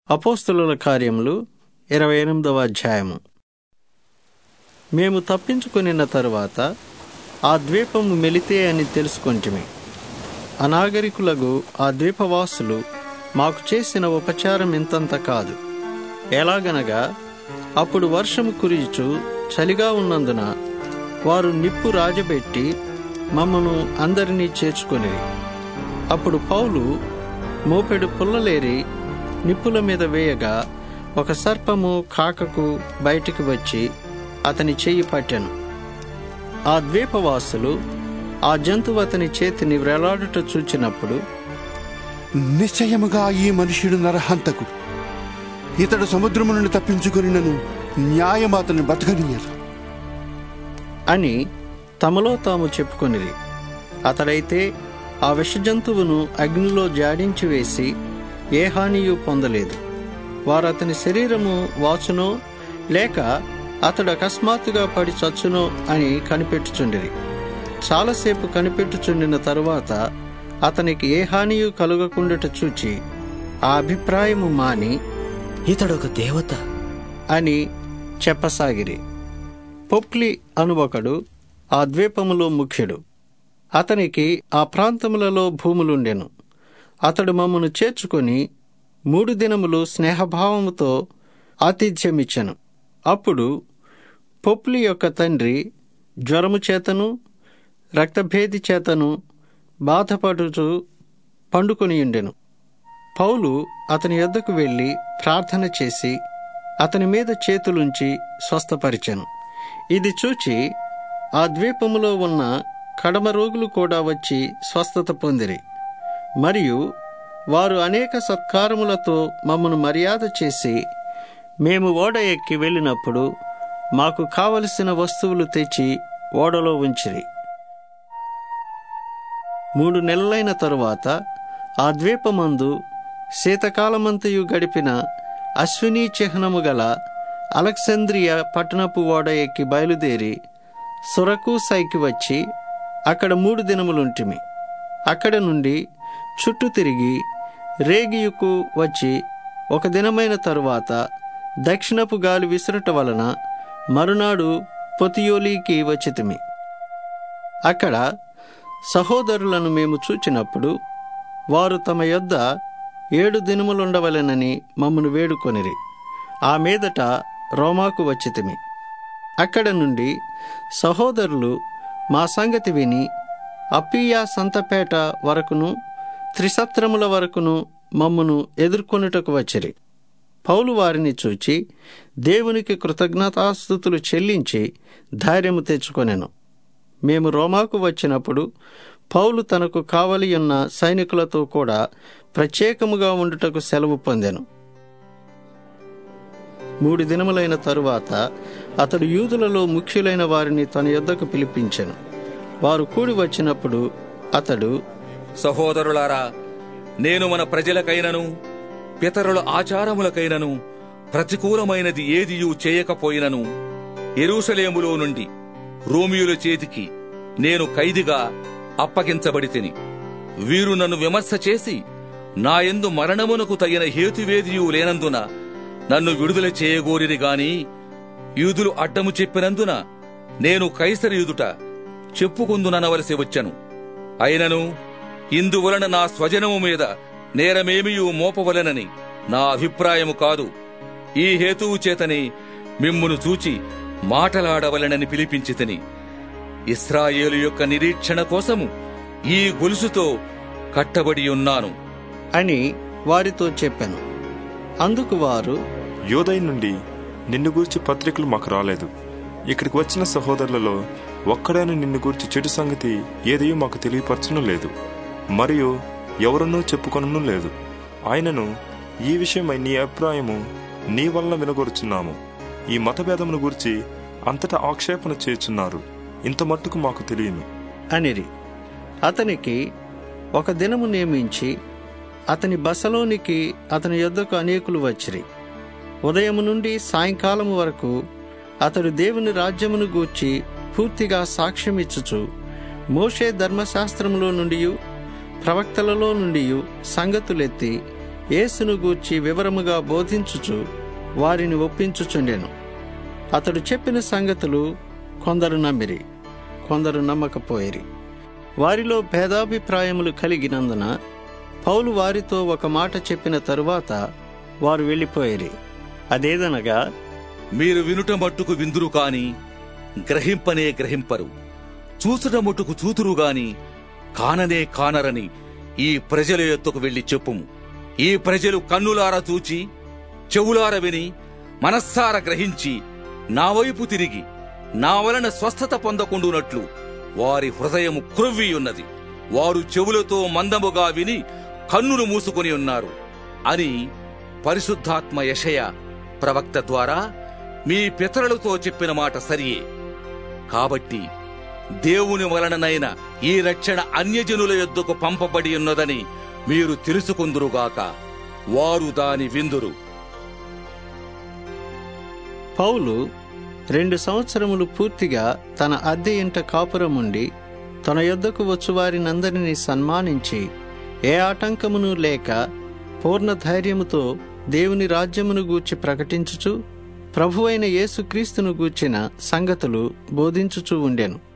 అపోస్తలుల కార్యములు ఇరవై ఎనిమిదవ అధ్యాయము మేము తప్పించుకొనిన తరువాత ఆ ద్వీపము మెలితే అని తెలుసుకొంటిమి అనాగరికులకు ఆ ద్వీపవాసులు మాకు చేసిన ఉపచారం ఇంతంత కాదు ఎలాగనగా అప్పుడు వర్షము కురియుచు చలిగా ఉన్నందున వారు నిప్పు రాజబెట్టి మమ్మను అందరినీ చేర్చుకొనిరి అప్పుడు పౌలు మోపెడు పుల్లలేరి నిప్పుల మీద వేయగా ఒక సర్పము కాకకు బయటికి వచ్చి అతని చెయ్యి పట్టెను ఆ ద్వీపవాసులు ఆ జంతువు అతని చేతిని వ్రేలాడుట చూచినప్పుడు నిశ్చయముగా ఈ మనుష్యుడు నరహంతకు ఇతడు సముద్రము నుండి తప్పించుకొని నన్ను న్యాయం అతని బతకనీయదు అని తమలో తాము చెప్పుకొనిరి అతడైతే ఆ విషజంతువును అగ్నిలో జాడించి వేసి ఏ హానియు పొందలేదు వారు అతని శరీరము వాచునో లేక అతడు అకస్మాత్తుగా పడి చచ్చునో అని కనిపెట్టుచుండిరి చాలాసేపు కనిపెట్టుచుండిన తరువాత అతనికి ఏ హానియు కలుగకుండాట చూచి ఆ అభిప్రాయము మాని ఇతడొక దేవత అని చెప్పసాగిరి పొప్లి అనువొకడు ఆ ద్వీపములో ముఖ్యుడు అతనికి ఆ ప్రాంతములలో భూములుండెను అతడు మమ్మను చేర్చుకొని మూడు దినములు స్నేహభావముతో ఆతిథ్యమిచ్చెను అప్పుడు పొప్లి యొక్క తండ్రి జ్వరము చేతను రక్తభేది చేతను బాధపడుచు పండుకొనియుండెను పౌలు అతని యొద్దకు వెళ్ళి ప్రార్థన చేసి అతని మీద చేతులుంచి స్వస్థపరిచెను ఇది చూచి ఆ ద్వీపములో ఉన్న కడమ రోగులు కూడా వచ్చి స్వస్థత పొందిరి మరియు వారు అనేక సత్కారములతో మమ్మను మర్యాద చేసి మేము ఓడ ఎక్కి వెళ్ళినప్పుడు మాకు కావలసిన వస్తువులు తెచ్చి ఓడలో ఉంచిరి మూడు నెలలైన తరువాత ఆ ద్వీపమందు శీతకాలమంతయు గడిపిన అశ్వినీ చిహ్నము గల అలెక్సాంద్రియ పట్టణపు ఓడ ఎక్కి బయలుదేరి సురకూసైకి వచ్చి అక్కడ మూడు దినములుంటిమి అక్కడ నుండి చుట్టూ తిరిగి రేగియుకు వచ్చి ఒక దినమైన తరువాత దక్షిణపు గాలి విసురుట వలన మరునాడు పొతియోలీకి వచ్చితిమి అక్కడ సహోదరులను మేము చూచినప్పుడు వారు తమ యొద్ద ఏడు దినములుండవలెనని మమ్మను వేడుకొనిరి ఆ మీదట రోమాకు వచ్చితిమి అక్కడ నుండి సహోదరులు మా సంగతి విని అప్పియా సంతపేట వరకును త్రిసత్రముల వరకును మమ్మను ఎదుర్కొనుటకు వచ్చిరి పౌలు వారిని చూచి దేవునికి కృతజ్ఞతాస్థుతులు చెల్లించి ధైర్యము తెచ్చుకొనెను మేము రోమాకు వచ్చినప్పుడు పౌలు తనకు కావలి ఉన్న సైనికులతో కూడా ప్రత్యేకముగా ఉండుటకు సెలవు పొందెను మూడు దినములైన తరువాత అతడు యూదులలో ముఖ్యులైన వారిని తన యొద్దకు పిలిపించెను వారు కూడి వచ్చినప్పుడు అతడు సహోదరులారా నేను మన ప్రజలకైనను పితరుల ఆచారములకైనను ప్రతికూలమైనది ఏదియూ చేయకపోయినను ఎరూసలేములో నుండి రోమియుల చేతికి నేను ఖైదిగా అప్పగించబడి తిని వీరు నన్ను విమర్శ చేసి నాయందు మరణమునకు తగిన హేతువేదియు లేనందున నన్ను విడుదల చేయగోరిరి గాని యూదులు అడ్డము చెప్పినందున నేను కైసరయుదుట చెప్పుకుందుననవలసి వచ్చను అయినను ఇందువలన నా స్వజనము మీద నేరమేమియూ మోపవలెనని నా అభిప్రాయము కాదు ఈ హేతువు చేతని మిమ్మును చూచి మాటలాడవలెనని పిలిపించితిని ఇస్రాయేలు యొక్క నిరీక్షణ కోసము ఈ గొలుసుతో కట్టబడి ఉన్నాను అని వారితో చెప్పాను అందుకు వారు యోదయ నుండి నిన్ను గూర్చి పత్రికలు మాకు రాలేదు ఇక్కడికి వచ్చిన సహోదరులలో ఒక్కడైనా నిన్ను గూర్చి చెడు సంగతి ఏదయో మాకు తెలియపరచను లేదు మరియు ఎవరన్నూ చెప్పుకొనను లేదు ఆయనను ఈ విషయమై నీ అభిప్రాయము నీ వలన వినగొరుచున్నాము ఈ మతభేదమును గూర్చి అంతటా ఆక్షేపణ చేయుచున్నారు ఇంత మట్టుకు మాకు తెలియను అనిరి అతనికి ఒక దినము నియమించి అతని బసలోనికి అతని యొద్దకు అనేకులు వచ్చిరి ఉదయము నుండి సాయంకాలము వరకు అతడు దేవుని రాజ్యమును గూర్చి పూర్తిగా సాక్ష్యమిచ్చుచు మోషే ధర్మశాస్త్రములో నుండి ప్రవక్తలలో నుండి సంగతులెత్తి యేసును గూర్చి వివరముగా బోధించుచు వారిని ఒప్పించుచుండెను అతడు చెప్పిన సంగతులు కొందరు నమ్మిరి కొందరు నమ్మకపోయిరి వారిలో భేదాభిప్రాయములు కలిగినందున పౌలు వారితో ఒక మాట చెప్పిన తరువాత వారు వెళ్ళిపోయిరి అదేదనగా మీరు వినుట మట్టుకు విందురు కాని గ్రహింపనే గ్రహింపరు చూసుట మట్టుకు చూతురు గాని కాననే కానరని ఈ ప్రజల ఎత్తుకు వెళ్లి చెప్పుము ఈ ప్రజలు కన్నులార చూచి చెవులార విని మనస్సార గ్రహించి నా వైపు తిరిగి నా వలన స్వస్థత పొందకుండునట్లు వారి హృదయము క్రొవ్వి ఉన్నది వారు చెవులతో మందముగా విని కన్నులు మూసుకొని ఉన్నారు అని పరిశుద్ధాత్మ యషయ ప్రవక్త ద్వారా మీ పితరులతో చెప్పిన మాట సరియే కాబట్టి దేవుని వలననైన ఈ రక్షణ అన్యజనుల యొద్దకు పంపబడి ఉన్నదని మీరు తెలుసుకుందురుగాక వారు దాని విందురు పౌలు రెండు సంవత్సరములు పూర్తిగా తన అద్దె ఇంట కాపురముండి తన యొద్దకు వచ్చు వారినందరినీ సన్మానించి ఏ ఆటంకమును లేక పూర్ణ ధైర్యముతో దేవుని రాజ్యమును గూర్చి ప్రకటించుచు ప్రభువైన యేసుక్రీస్తును గూర్చిన సంగతులు బోధించుచూ ఉండెను